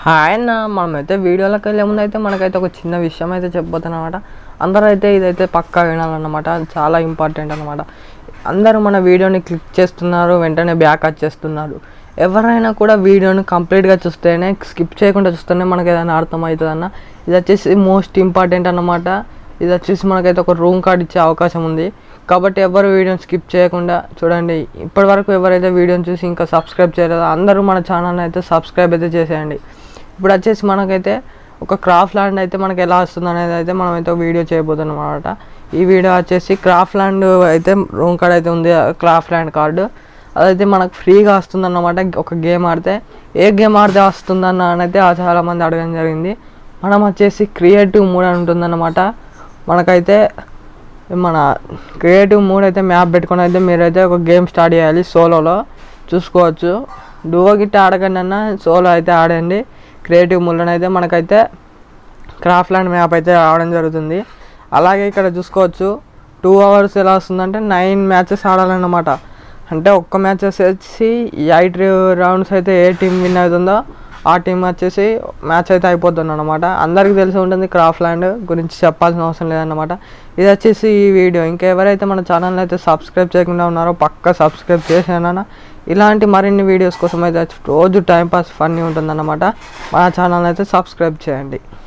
hi అన్న మనమైతే వీడియోలోకి వెళ్ళే ముందు అయితే మనకైతే ఒక చిన్న విషయం అయితే చెప్పబోతున్నాం అనమాట అందరూ అయితే ఇదైతే పక్కా వినాలన్నమాట చాలా ఇంపార్టెంట్ అనమాట అందరూ మన వీడియోని క్లిక్ చేస్తున్నారు వెంటనే బ్యాక్ వచ్చేస్తున్నారు ఎవరైనా కూడా వీడియోని కంప్లీట్గా చూస్తేనే స్కిప్ చేయకుండా చూస్తేనే మనకి ఏదైనా అర్థమవుతుంది అన్న ఇది వచ్చేసి మోస్ట్ ఇంపార్టెంట్ అన్నమాట ఇది వచ్చేసి మనకైతే ఒక రూమ్ కార్డ్ ఇచ్చే అవకాశం ఉంది కాబట్టి ఎవరు వీడియోని స్కిప్ చేయకుండా చూడండి ఇప్పటి వరకు ఎవరైతే వీడియోని చూసి ఇంకా సబ్స్క్రైబ్ చేయలేదో అందరూ మన ఛానల్ని అయితే సబ్స్క్రైబ్ అయితే చేసేయండి ఇప్పుడు వచ్చేసి మనకైతే ఒక క్రాఫ్ట్ ల్యాండ్ అయితే మనకి ఎలా వస్తుంది అనేది అయితే మనం అయితే వీడియో చేయబోతున్నాం అనమాట ఈ వీడియో వచ్చేసి క్రాఫ్ట్ ల్యాండ్ అయితే రూమ్ కార్డ్ అయితే ఉంది క్రాఫ్ట్ ల్యాండ్ కార్డు అదైతే మనకు ఫ్రీగా వస్తుంది అన్నమాట ఒక గేమ్ ఆడితే ఏ గేమ్ ఆడితే వస్తుందన్న అని అయితే చాలామంది అడగడం జరిగింది మనం వచ్చేసి క్రియేటివ్ మూడ్ అని ఉంటుందన్నమాట మనకైతే మన క్రియేటివ్ మూడ్ అయితే మ్యాప్ పెట్టుకొని అయితే మీరైతే ఒక గేమ్ స్టార్ట్ చేయాలి సోలోలో చూసుకోవచ్చు డువో గిట్ట ఆడకండి అన్న సోలో అయితే ఆడండి క్రియేటివ్ మూడ్లో అయితే మనకైతే క్రాఫ్ట్ ల్యాండ్ మ్యాప్ అయితే రావడం జరుగుతుంది అలాగే ఇక్కడ చూసుకోవచ్చు టూ అవర్స్ ఎలా వస్తుందంటే నైన్ మ్యాచెస్ ఆడాలన్నమాట అంటే ఒక్క మ్యాచ్ వచ్చేసి ఎయిట్ రౌండ్స్ అయితే ఏ టీం విన్ అవుతుందో ఆ టీం వచ్చేసి మ్యాచ్ అయితే అయిపోతుంది అనమాట అందరికీ తెలిసి ఉంటుంది క్రాఫ్ట్ ల్యాండ్ గురించి చెప్పాల్సిన అవసరం లేదన్నమాట ఇది వచ్చేసి ఈ వీడియో ఇంకా ఎవరైతే మన ఛానల్ అయితే సబ్స్క్రైబ్ చేయకుండా ఉన్నారో పక్క సబ్స్క్రైబ్ చేసానన్నా ఇలాంటి మరిన్ని వీడియోస్ కోసం అయితే రోజు టైంపాస్ ఫన్నీ ఉంటుందన్నమాట మన ఛానల్ అయితే సబ్స్క్రైబ్ చేయండి